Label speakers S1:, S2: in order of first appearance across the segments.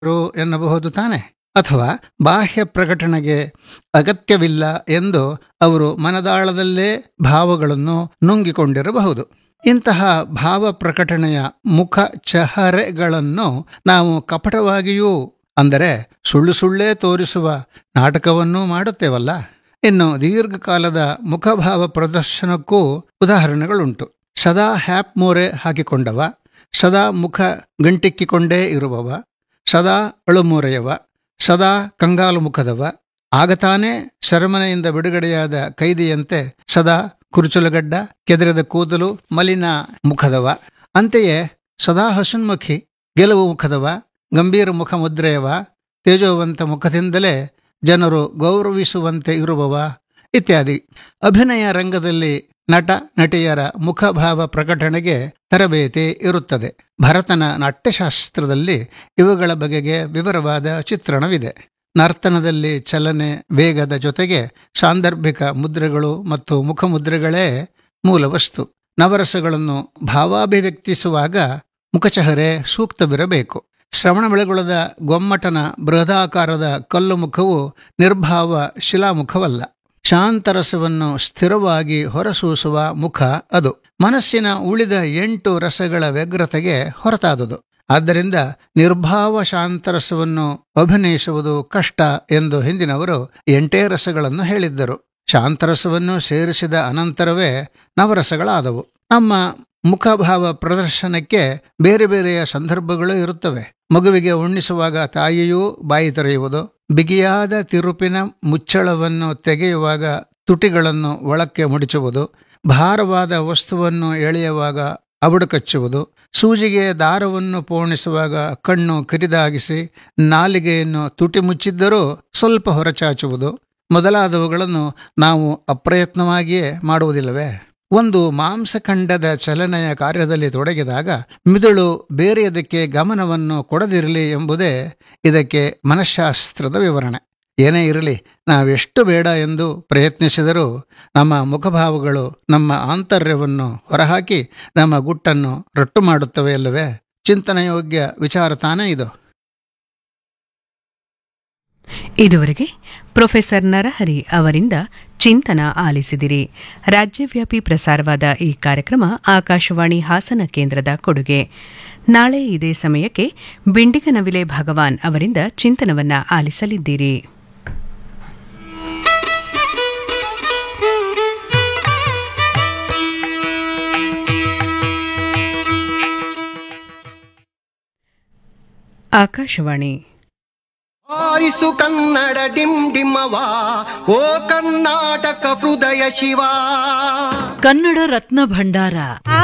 S1: ರು ಎನ್ನಬಹುದು ತಾನೆ ಅಥವಾ ಬಾಹ್ಯ ಪ್ರಕಟಣೆಗೆ ಅಗತ್ಯವಿಲ್ಲ ಎಂದು ಅವರು ಮನದಾಳದಲ್ಲೇ ಭಾವಗಳನ್ನು ನುಂಗಿಕೊಂಡಿರಬಹುದು ಇಂತಹ ಭಾವ ಪ್ರಕಟಣೆಯ ಮುಖ ಚಹರೆಗಳನ್ನು ನಾವು ಕಪಟವಾಗಿಯೂ ಅಂದರೆ ಸುಳ್ಳು ಸುಳ್ಳೇ ತೋರಿಸುವ ನಾಟಕವನ್ನೂ ಮಾಡುತ್ತೇವಲ್ಲ ಇನ್ನು ದೀರ್ಘಕಾಲದ ಮುಖಭಾವ ಪ್ರದರ್ಶನಕ್ಕೂ ಉದಾಹರಣೆಗಳುಂಟು ಸದಾ ಹ್ಯಾಪ್ ಮೋರೆ ಹಾಕಿಕೊಂಡವ ಸದಾ ಮುಖ ಗಂಟಿಕ್ಕಿಕೊಂಡೇ ಇರುವವ ಸದಾ ಅಳುಮೂರೆಯವ ಸದಾ ಕಂಗಾಲು ಮುಖದವ ಆಗ ತಾನೇ ಸೆರೆಮನೆಯಿಂದ ಬಿಡುಗಡೆಯಾದ ಕೈದಿಯಂತೆ ಸದಾ ಕುರುಚಲುಗಡ್ಡ ಕೆದರಿದ ಕೂದಲು ಮಲಿನ ಮುಖದವ ಅಂತೆಯೇ ಸದಾ ಹಸನ್ಮುಖಿ ಗೆಲುವು ಮುಖದವ ಗಂಭೀರ ಮುಖ ಮುದ್ರೆಯವ ತೇಜೋವಂತ ಮುಖದಿಂದಲೇ ಜನರು ಗೌರವಿಸುವಂತೆ ಇರುವವ ಇತ್ಯಾದಿ ಅಭಿನಯ ರಂಗದಲ್ಲಿ ನಟ ನಟಿಯರ ಮುಖಭಾವ ಪ್ರಕಟಣೆಗೆ ತರಬೇತಿ ಇರುತ್ತದೆ ಭರತನ ನಾಟ್ಯಶಾಸ್ತ್ರದಲ್ಲಿ ಇವುಗಳ ಬಗೆಗೆ ವಿವರವಾದ ಚಿತ್ರಣವಿದೆ ನರ್ತನದಲ್ಲಿ ಚಲನೆ ವೇಗದ ಜೊತೆಗೆ ಸಾಂದರ್ಭಿಕ ಮುದ್ರೆಗಳು ಮತ್ತು ಮುಖಮುದ್ರೆಗಳೇ ಮೂಲ ವಸ್ತು ನವರಸಗಳನ್ನು ಭಾವಾಭಿವ್ಯಕ್ತಿಸುವಾಗ ಮುಖಚಹರೆ ಸೂಕ್ತವಿರಬೇಕು ಶ್ರವಣಬೆಳಗೊಳದ ಗೊಮ್ಮಟನ ಬೃಹದಾಕಾರದ ಕಲ್ಲು ಮುಖವು ನಿರ್ಭಾವ ಶಿಲಾಮುಖವಲ್ಲ ಶಾಂತರಸವನ್ನು ಸ್ಥಿರವಾಗಿ ಹೊರಸೂಸುವ ಮುಖ ಅದು ಮನಸ್ಸಿನ ಉಳಿದ ಎಂಟು ರಸಗಳ ವ್ಯಗ್ರತೆಗೆ ಹೊರತಾದುದು ಆದ್ದರಿಂದ ನಿರ್ಭಾವ ಶಾಂತರಸವನ್ನು ಅಭಿನಯಿಸುವುದು ಕಷ್ಟ ಎಂದು ಹಿಂದಿನವರು ಎಂಟೇ ರಸಗಳನ್ನು ಹೇಳಿದ್ದರು ಶಾಂತರಸವನ್ನು ಸೇರಿಸಿದ ಅನಂತರವೇ ನವರಸಗಳಾದವು ನಮ್ಮ ಮುಖಭಾವ ಪ್ರದರ್ಶನಕ್ಕೆ ಬೇರೆ ಬೇರೆಯ ಸಂದರ್ಭಗಳು ಇರುತ್ತವೆ ಮಗುವಿಗೆ ಉಣ್ಣಿಸುವಾಗ ತಾಯಿಯೂ ಬಾಯಿ ತೆರೆಯುವುದು ಬಿಗಿಯಾದ ತಿರುಪಿನ ಮುಚ್ಚಳವನ್ನು ತೆಗೆಯುವಾಗ ತುಟಿಗಳನ್ನು ಒಳಕ್ಕೆ ಮುಡಿಚುವುದು ಭಾರವಾದ ವಸ್ತುವನ್ನು ಎಳೆಯುವಾಗ ಅಬಡು ಕಚ್ಚುವುದು ಸೂಜಿಗೆ ದಾರವನ್ನು ಪೋಣಿಸುವಾಗ ಕಣ್ಣು ಕಿರಿದಾಗಿಸಿ ನಾಲಿಗೆಯನ್ನು ತುಟಿ ಮುಚ್ಚಿದ್ದರೂ ಸ್ವಲ್ಪ ಹೊರಚಾಚುವುದು ಮೊದಲಾದವುಗಳನ್ನು ನಾವು ಅಪ್ರಯತ್ನವಾಗಿಯೇ ಮಾಡುವುದಿಲ್ಲವೇ ಒಂದು ಮಾಂಸಖಂಡದ ಚಲನೆಯ ಕಾರ್ಯದಲ್ಲಿ ತೊಡಗಿದಾಗ ಮಿದುಳು ಬೇರೆಯದಕ್ಕೆ ಗಮನವನ್ನು ಕೊಡದಿರಲಿ ಎಂಬುದೇ ಇದಕ್ಕೆ ಮನಃಶಾಸ್ತ್ರದ ವಿವರಣೆ ಏನೇ ಇರಲಿ ನಾವೆಷ್ಟು ಬೇಡ ಎಂದು ಪ್ರಯತ್ನಿಸಿದರೂ ನಮ್ಮ ಮುಖಭಾವಗಳು ನಮ್ಮ ಆಂತರ್ಯವನ್ನು ಹೊರಹಾಕಿ ನಮ್ಮ ಗುಟ್ಟನ್ನು ರಟ್ಟು ಮಾಡುತ್ತವೆ ಅಲ್ಲವೇ ಚಿಂತನೆಯೋಗ್ಯ ವಿಚಾರ ತಾನೇ ಇದು
S2: ಇದುವರೆಗೆ ಪ್ರೊಫೆಸರ್ ನರಹರಿ ಅವರಿಂದ ಚಿಂತನ ಆಲಿಸಿದಿರಿ ರಾಜ್ಯವ್ಯಾಪಿ ಪ್ರಸಾರವಾದ ಈ ಕಾರ್ಯಕ್ರಮ ಆಕಾಶವಾಣಿ ಹಾಸನ ಕೇಂದ್ರದ ಕೊಡುಗೆ ನಾಳೆ ಇದೇ ಸಮಯಕ್ಕೆ ಬಿಂಡಿಗನವಿಲೆ ಭಗವಾನ್ ಅವರಿಂದ ಚಿಂತನವನ್ನ ಆಲಿಸಲಿದ್ದೀರಿ ಆಕಾಶವಾಣಿ
S3: ಆರಿಸು ಕನ್ನಡ ಡಿಮ್ ಡಿಮ್ಮವ ಓ ಕರ್ನಾಟಕ ಹೃದಯ ಶಿವ
S4: ಕನ್ನಡ ರತ್ನ ಭಂಡಾರ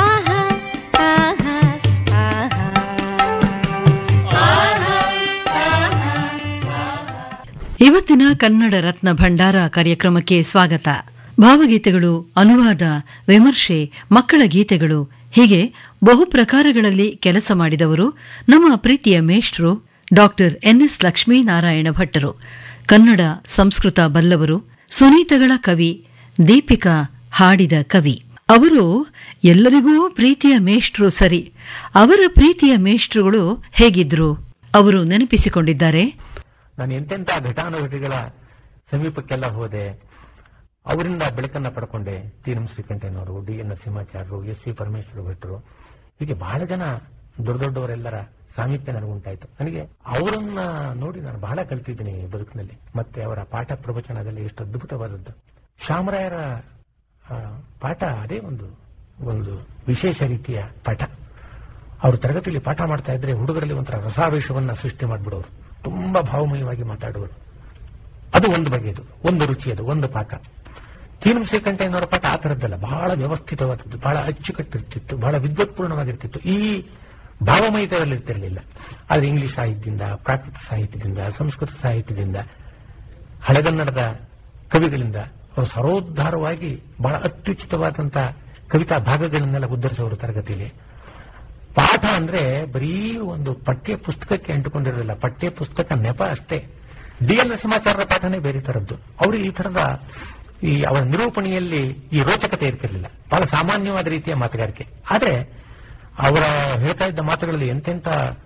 S4: ಇವತ್ತಿನ ಕನ್ನಡ ರತ್ನ ಭಂಡಾರ ಕಾರ್ಯಕ್ರಮಕ್ಕೆ ಸ್ವಾಗತ ಭಾವಗೀತೆಗಳು ಅನುವಾದ ವಿಮರ್ಶೆ ಮಕ್ಕಳ ಗೀತೆಗಳು ಹೀಗೆ ಬಹು ಪ್ರಕಾರಗಳಲ್ಲಿ ಕೆಲಸ ಮಾಡಿದವರು ನಮ್ಮ ಪ್ರೀತಿಯ ಮೇಷ್ಟ್ರು ಡಾಕ್ಟರ್ ಎನ್ಎಸ್ ಲಕ್ಷ್ಮೀನಾರಾಯಣ ಭಟ್ಟರು ಕನ್ನಡ ಸಂಸ್ಕೃತ ಬಲ್ಲವರು ಸುನೀತಗಳ ಕವಿ ದೀಪಿಕಾ ಹಾಡಿದ ಕವಿ ಅವರು ಎಲ್ಲರಿಗೂ ಪ್ರೀತಿಯ ಮೇಷ್ಟ್ರು ಸರಿ ಅವರ ಪ್ರೀತಿಯ ಮೇಷ್ಟ್ರುಗಳು ಹೇಗಿದ್ರು ಅವರು ನೆನಪಿಸಿಕೊಂಡಿದ್ದಾರೆ
S5: ನಾನು ಎಂತೆಂಥ ಘಟಾನುಘಟಿಗಳ ಸಮೀಪಕ್ಕೆಲ್ಲ ಹೋದೆ ಅವರಿಂದ ಬೆಳಕನ್ನ ಪಡ್ಕೊಂಡೆ ಟಿ ಎಂ ಶ್ರೀಕಂಠಯ್ಯನವರು ಡಿ ಎನ್ ನರಸಿಂಹಾಚಾರ್ಯರು ಎಸ್ ವಿ ಪರಮೇಶ್ವರ ಭಟ್ರು ಹೀಗೆ ಬಹಳ ಜನ ದೊಡ್ಡ ದೊಡ್ಡವರೆಲ್ಲರ ಸಾಮೀಪ್ಯ ನನಗುಂಟಾಯ್ತು ನನಗೆ ಅವರನ್ನ ನೋಡಿ ನಾನು ಬಹಳ ಕಲ್ತಿದ್ದೀನಿ ಬದುಕಿನಲ್ಲಿ ಮತ್ತೆ ಅವರ ಪಾಠ ಪ್ರವಚನದಲ್ಲಿ ಎಷ್ಟು ಅದ್ಭುತವಾದದ್ದು ಶ್ಯಾಮರಾಯರ ಆ, ಪಾಠ ಅದೇ ಒಂದು ಒಂದು ವಿಶೇಷ ರೀತಿಯ ಪಾಠ ಅವರು ತರಗತಿಯಲ್ಲಿ ಪಾಠ ಮಾಡ್ತಾ ಇದ್ರೆ ಹುಡುಗರಲ್ಲಿ ಒಂಥರ ರಸಾವೇಶವನ್ನ ಸೃಷ್ಟಿ ಮಾಡಿಬಿಡೋರು ತುಂಬಾ ಭಾವಮಯವಾಗಿ ಮಾತಾಡುವರು ಅದು ಒಂದು ಬಗೆಯದು ಒಂದು ರುಚಿ ಅದು ಒಂದು ಪಾಠ ತೀನಂ ಶ್ರೀಕಂಠಯ್ಯನವರ ಪಾಠ ಆ ಥರದ್ದಲ್ಲ ಬಹಳ ವ್ಯವಸ್ಥಿತವಾದದ್ದು ಬಹಳ ಅಚ್ಚುಕಟ್ಟಿರ್ತಿತ್ತು ಬಹಳ ವಿದ್ವತ್ಪೂರ್ಣವಾಗಿರ್ತಿತ್ತು ಈ ಭಾವಮಯತೆಯಲ್ಲಿ ಇರ್ತಿರಲಿಲ್ಲ ಆದ್ರೆ ಇಂಗ್ಲಿಷ್ ಸಾಹಿತ್ಯದಿಂದ ಪ್ರಾಕೃತ ಸಾಹಿತ್ಯದಿಂದ ಸಂಸ್ಕೃತ ಸಾಹಿತ್ಯದಿಂದ ಹಳೆಗನ್ನಡದ ಕವಿಗಳಿಂದ ಅವರು ಸರೋದ್ಧಾರವಾಗಿ ಬಹಳ ಅತ್ಯುಚಿತವಾದಂತಹ ಕವಿತಾ ಭಾಗಗಳನ್ನೆಲ್ಲ ಉದ್ಧರಿಸೋರು ತರಗತಿಯಲ್ಲಿ ಪಾಠ ಅಂದ್ರೆ ಬರೀ ಒಂದು ಪಠ್ಯ ಪುಸ್ತಕಕ್ಕೆ ಅಂಟುಕೊಂಡಿರಲಿಲ್ಲ ಪಠ್ಯ ಪುಸ್ತಕ ನೆಪ ಅಷ್ಟೇ ಡಿ ಎನ್ ನರಸಿಂಹಾಚಾರ್ಯರ ಪಾಠನೇ ಬೇರೆ ತರದ್ದು ಅವರು ಈ ತರದ ಈ ಅವರ ನಿರೂಪಣೆಯಲ್ಲಿ ಈ ರೋಚಕತೆ ಇರ್ತಿರ್ಲಿಲ್ಲ ಬಹಳ ಸಾಮಾನ್ಯವಾದ ರೀತಿಯ ಮಾತುಗಾರಿಕೆ ಆದ್ರೆ ಅವರ ಹೇಳ್ತಾ ಇದ್ದ ಮಾತುಗಳಲ್ಲಿ ಎಂತೆಂತ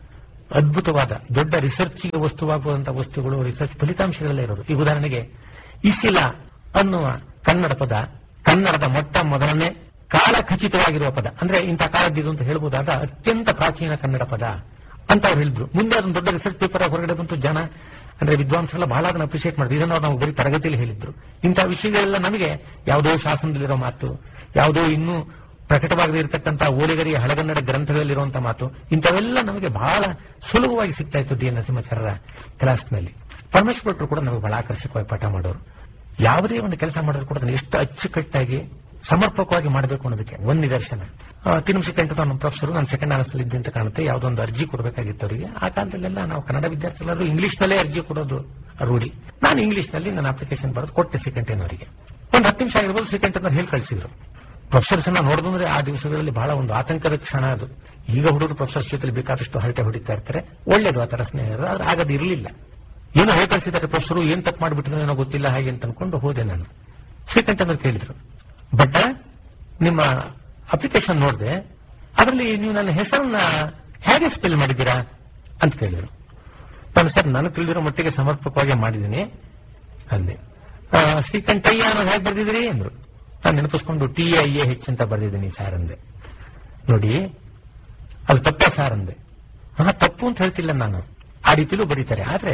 S5: ಅದ್ಭುತವಾದ ದೊಡ್ಡ ರಿಸರ್ಚ್ಗೆ ವಸ್ತುವಾಗುವಂತಹ ವಸ್ತುಗಳು ರಿಸರ್ಚ್ ಫಲಿತಾಂಶಗಳಲ್ಲೇ ಇರೋದು ಈಗ ಉದಾಹರಣೆಗೆ ಇಸಿಲ ಅನ್ನುವ ಕನ್ನಡ ಪದ ಕನ್ನಡದ ಮೊಟ್ಟ ಮೊದಲನೇ ಕಾಲ ಖಚಿತವಾಗಿರುವ ಪದ ಅಂದ್ರೆ ಇಂಥ ಕಾಲದ್ದಿದು ಅಂತ ಹೇಳ್ಬೋದಾದ ಅತ್ಯಂತ ಪ್ರಾಚೀನ ಕನ್ನಡ ಪದ ಅಂತ ಅವ್ರು ಹೇಳಿದ್ರು ಮುಂದೆ ಅದೊಂದು ದೊಡ್ಡ ರಿಸರ್ಚ್ ಪೇಪರ್ ಹೊರಗಡೆ ಬಂತು ಜನ ಅಂದ್ರೆ ವಿದ್ವಾಂಸರೆಲ್ಲ ಬಹಳ ಅದನ್ನ ಅಪ್ರಿಷಿಯೇಟ್ ಮಾಡಿದ್ರು ಇದನ್ನ ಅವ್ರು ನಾವು ಬರೀ ತರಗತಿಯಲ್ಲಿ ಹೇಳಿದ್ರು ಇಂಥ ವಿಷಯಗಳೆಲ್ಲ ನಮಗೆ ಯಾವುದೋ ಶಾಸನದಲ್ಲಿರೋ ಮಾತು ಯಾವುದೋ ಇನ್ನೂ ಪ್ರಕಟವಾಗದೇ ಇರತಕ್ಕಂತಹ ಓಲಿಗರಿಯ ಹಳಗನ್ನಡ ಗ್ರಂಥಗಳಲ್ಲಿರುವಂತಹ ಮಾತು ಇಂಥವೆಲ್ಲ ನಮಗೆ ಬಹಳ ಸುಲಭವಾಗಿ ಸಿಗ್ತಾ ಇತ್ತು ಡಿ ಎನ್ ನರಸಿಂಹಾಚಾರ್ಯರ ಕ್ಲಾಸ್ನಲ್ಲಿ ಪರಮೇಶ್ವರ ಭಟ್ರು ಕೂಡ ನಮಗೆ ಬಹಳ ಆಕರ್ಷಕವಾಗಿ ಪಾಠ ಮಾಡೋರು ಯಾವುದೇ ಒಂದು ಕೆಲಸ ಮಾಡಿದ್ರು ಕೂಡ ಅದನ್ನ ಎಷ್ಟು ಅಚ್ಚುಕಟ್ಟಾಗಿ ಸಮರ್ಪಕವಾಗಿ ಮಾಡಬೇಕು ಅನ್ನೋದಕ್ಕೆ ಒಂದು ನಿದರ್ಶನ ತಿರುಮಸಿ ಕಂಠ ನಮ್ಮ ಪ್ರೊಫೆಸರ್ ನಾನು ಸೆಕೆಂಡ್ ಆನರ್ಸಲ್ಲಿ ಇದ್ದೆ ಅಂತ ಕಾಣುತ್ತೆ ಯಾವುದೊಂದು ಅರ್ಜಿ ಕೊಡಬೇಕಾಗಿತ್ತು ಅವರಿಗೆ ಆ ಕಾಲದಲ್ಲೆಲ್ಲ ನಾವು ಕನ್ನಡ ವಿದ್ಯಾರ್ಥಿಗಳಾದ್ರೂ ಇಂಗ್ಲಿಷ್ನಲ್ಲೇ ಅರ್ಜಿ ಕೊಡೋದು ರೂಢಿ ನಾನು ಇಂಗ್ಲಿಷ್ನಲ್ಲಿ ನನ್ನ ಅಪ್ಲಿಕೇಶನ್ ಬರೆದು ಕೊಟ್ಟೆ ಸೆಕೆಂಡ್ ಒಂದು ಹತ್ತು ನಿಮಿಷ ಆಗಿರ್ಬೋದು ಸೆಕೆಂಡ್ ಅಂತ ಹೇಳಿ ಕಳಿಸಿದ್ರು ಪ್ರೊಫೆಸರ್ಸ್ ಅನ್ನ ನೋಡಿದ್ರೆ ಆ ದಿವಸಗಳಲ್ಲಿ ಬಹಳ ಒಂದು ಆತಂಕದ ಕ್ಷಣ ಅದು ಈಗ ಹುಡುಗರು ಪ್ರೊಫೆಸರ್ಸ್ ಜೊತೆ ಬೇಕಾದಷ್ಟು ಹರಟೆ ಹೊಡಿತಾ ಇರ್ತಾರೆ ಒಳ್ಳೇದು ಆ ತರ ಸ್ನೇಹಿತರು ಆದ್ರೆ ಆಗದು ಇರಲಿಲ್ಲ ಏನೋ ಹೇಳಿ ಕಳಿಸಿದ್ದಾರೆ ಪ್ರೊಫೆಸರು ಏನ್ ತಪ್ಪು ಮಾಡಿಬಿಟ್ಟಿದ್ರು ಏನೋ ಗೊತ್ತಿಲ್ಲ ಹಾಗೆ ಅಂತ ಅನ್ಕೊಂಡು ಹೋದೆ ನಾನು ಶ್ರೀಕಂಠ ಅಂದ್ರೆ ಕೇಳಿದ್ರು ಬಟ್ ನಿಮ್ಮ ಅಪ್ಲಿಕೇಶನ್ ನೋಡಿದೆ ಅದರಲ್ಲಿ ನೀವು ನನ್ನ ಹೆಸರನ್ನ ಹೇಗೆ ಸ್ಪೆಲ್ ಮಾಡಿದ್ದೀರಾ ಅಂತ ಕೇಳಿದ್ರು ನಾನು ಸರ್ ನನಗೆ ತಿಳಿದಿರೋ ಮಟ್ಟಿಗೆ ಸಮರ್ಪಕವಾಗಿ ಮಾಡಿದ್ದೀನಿ ಅಂದೆ ಆ, ಶ್ರೀಕಂಠಯ್ಯ ಅನ್ನೋದು ಹೇಗೆ ಬರ್ದಿದ್ದೀರಿ ಅಂದ್ರು ನಾನು ನೆನಪಿಸ್ಕೊಂಡು ಟಿ ಐ ಎ ಹೆಚ್ ಅಂತ ಬರ್ದಿದ್ದೀನಿ ಸರ್ ಅಂದೆ ನೋಡಿ ಅದು ತಪ್ಪ ಸರ್ ಅಂದೆ ಹಾ ತಪ್ಪು ಅಂತ ಹೇಳ್ತಿಲ್ಲ ನಾನು ಆ ರೀತಿಲೂ ಬರೀತಾರೆ ಆದ್ರೆ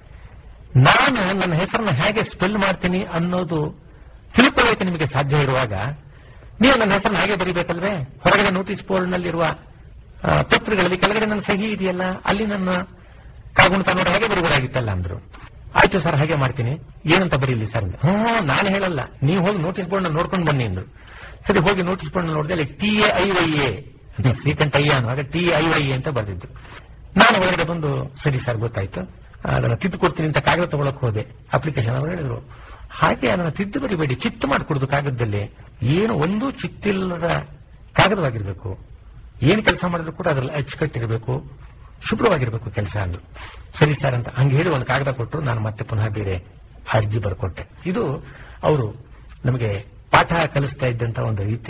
S5: ನಾನು ನನ್ನ ಹೆಸರನ್ನ ಹೇಗೆ ಸ್ಪೆಲ್ ಮಾಡ್ತೀನಿ ಅನ್ನೋದು ತಿಳ್ಕೊಳ್ಳೋಕೆ ನಿಮಗೆ ಸಾಧ್ಯ ಇರುವಾಗ ನೀವು ನನ್ನ ಹೆಸರನ್ನ ಹಾಗೆ ಬರೀಬೇಕಲ್ವೇ ಹೊರಗಡೆ ನೋಟಿಸ್ ಬೋರ್ಡ್ನಲ್ಲಿರುವ ಆ, ಪತ್ರಗಳಲ್ಲಿ ಕೆಳಗಡೆ ನನ್ನ ಸಹಿ ಇದೆಯಲ್ಲ ಅಲ್ಲಿ ನನ್ನ ಕಾಗುಣಿತ ನೋಡಿ ಹಾಗೆ ಬರಬಹುದಾಗಿತ್ತಲ್ಲ ಅಂದ್ರು ಆಯ್ತು ಸರ್ ಹಾಗೆ ಮಾಡ್ತೀನಿ ಏನಂತ ಬರೀಲಿ ಸರ್ ಅಂದೆ ಹ್ಞೂ ನಾನು ಹೇಳಲ್ಲ ನೀವು ಹೋಗಿ ನೋಟಿಸ್ ಬೋರ್ಡ್ ನೋಡ್ಕೊಂಡು ಬನ್ನಿ ಅಂದ್ರು ಸರಿ ಹೋಗಿ ನೋಟಿಸ್ ಬೋರ್ಡ್ ನೋಡಿದೆ ಅಲ್ಲಿ T A I Y A Srikantaiah ಅನ್ನುವಾಗ ಟಿ ಐ ವೈ ಎ ಅಂತ ಬರೆದಿದ್ದು ನಾನು ಹೊರಗಡೆ ಬಂದು ಸರಿ ಸರ್ ಗೊತ್ತಾಯ್ತು ಅದನ್ನ ತಿದ್ದು ಕೊಡ್ತೀನಿ ಅಂತ ಕಾಗದ ತಗೊಳಕ್ ಹೋದೆ ಅಪ್ಲಿಕೇಶನ್ ಅವರು ಹೇಳಿದ್ರು ಹಾಗೆ ಅದನ್ನ ತಿದ್ದು ಬರಿಬೇಡಿ ಚಿತ್ತು ಮಾಡಿಕೊಡುದು ಕಾಗದದಲ್ಲಿ ಏನು ಒಂದು ಚಿತ್ತಿಲ್ಲದ ಕಾಗದವಾಗಿರ್ಬೇಕು ಏನು ಕೆಲಸ ಮಾಡಿದ್ರು ಕೂಡ ಅದ್ರಲ್ಲಿ ಅಚ್ಚುಕಟ್ಟಿರಬೇಕು ಶುಭ್ರವಾಗಿರ್ಬೇಕು ಕೆಲಸ ಅಂದ್ರು ಸರಿ ಸರ್ ಅಂತ ಹಂಗೆ ಹೇಳಿ ಒಂದು ಕಾಗದ ಕೊಟ್ಟರು ನಾನು ಮತ್ತೆ ಪುನಃ ಬೇರೆ ಅರ್ಜಿ ಬರ್ಕೊಟ್ಟೆ ಇದು ಅವರು ನಮಗೆ ಪಾಠ ಕಲಿಸ್ತಾ ಇದ್ದಂತ ಒಂದು ರೀತಿ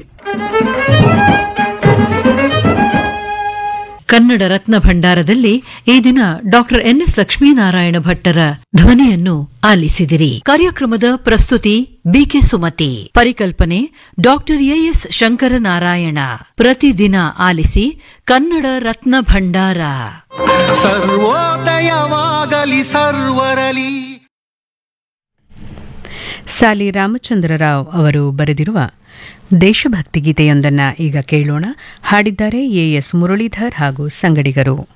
S4: ಕನ್ನಡ ರತ್ನ ಭಂಡಾರದಲ್ಲಿ ಈ ದಿನ ಡಾಕ್ಟರ್ ಎನ್ಎಸ್ ಲಕ್ಷ್ಮೀನಾರಾಯಣ ಭಟ್ಟರ ಧ್ವನಿಯನ್ನು ಆಲಿಸಿದಿರಿ ಕಾರ್ಯಕ್ರಮದ ಪ್ರಸ್ತುತಿ ಬಿಕೆ ಸುಮತಿ ಪರಿಕಲ್ಪನೆ ಡಾಕ್ಟರ್ ಎಎಸ್ ಶಂಕರನಾರಾಯಣ ಪ್ರತಿದಿನ ಆಲಿಸಿ ಕನ್ನಡ ರತ್ನ ಭಂಡಾರ
S3: ಸರ್ವೋದಯವಾಗಲಿ ಸರ್ವರಲಿ
S2: ಸಾಲಿ ರಾಮಚಂದ್ರ ರಾವ್ ಅವರು ಬರೆದಿರುವ ದೇಶಭಕ್ತಿ ಗೀತೆಯೊಂದನ್ನು ಈಗ ಕೇಳೋಣ ಹಾಡಿದ್ದಾರೆ ಎಎಸ್ ಮುರಳೀಧರ್ ಹಾಗೂ ಸಂಗಡಿಗರು